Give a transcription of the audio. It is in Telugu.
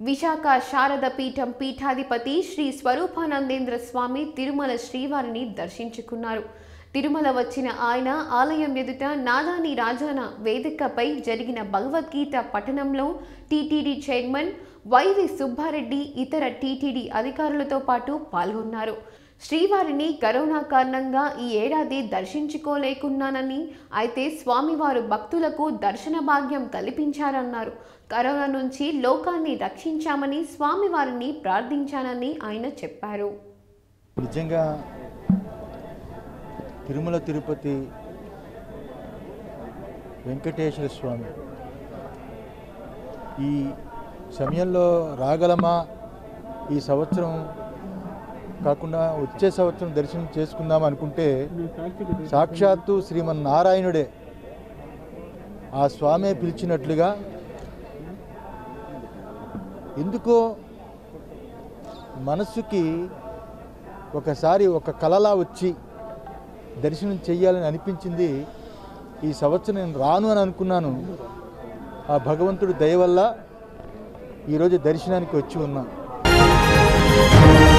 విశాఖ శారద పీఠం పీఠాధిపతి శ్రీ స్వరూపానందేంద్ర స్వామి తిరుమల శ్రీవారిని దర్శించుకున్నారు తిరుమల వచ్చిన ఆయన ఆలయం ఎదుట నాదాని రాజాన వేదికపై జరిగిన భగవద్గీత పఠనంలో టీటీడీ చైర్మన్ వైవి సుబ్బారెడ్డి ఇతర టీటీడీ అధికారులతో పాటు పాల్గొన్నారు శ్రీవారిని కరోనా కారణంగా ఈ ఏడాది దర్శించుకోలేకున్నానని అయితే స్వామివారు భక్తులకు దర్శన భాగ్యం కల్పించారన్నారు కరోనా నుంచి లోకాన్ని రక్షించామని స్వామివారిని ప్రార్థించానని ఆయన చెప్పారు నిజంగా తిరుమల తిరుపతి వెంకటేశ్వర స్వామి ఈ సమయంలో రాగలమా ఈ సంవత్సరం కాకుండా వచ్చే సంవత్సరం దర్శనం చేసుకుందాం అనుకుంటే సాక్షాత్తు శ్రీమన్నారాయణుడే ఆ స్వామే పిలిచినట్లుగా ఎందుకో మనస్సుకి ఒకసారి ఒక కలలా వచ్చి దర్శనం చెయ్యాలని అనిపించింది ఈ సంవత్సరం నేను రాను అని అనుకున్నాను ఆ భగవంతుడి దయ వల్ల ఈరోజు దర్శనానికి వచ్చి ఉన్నాను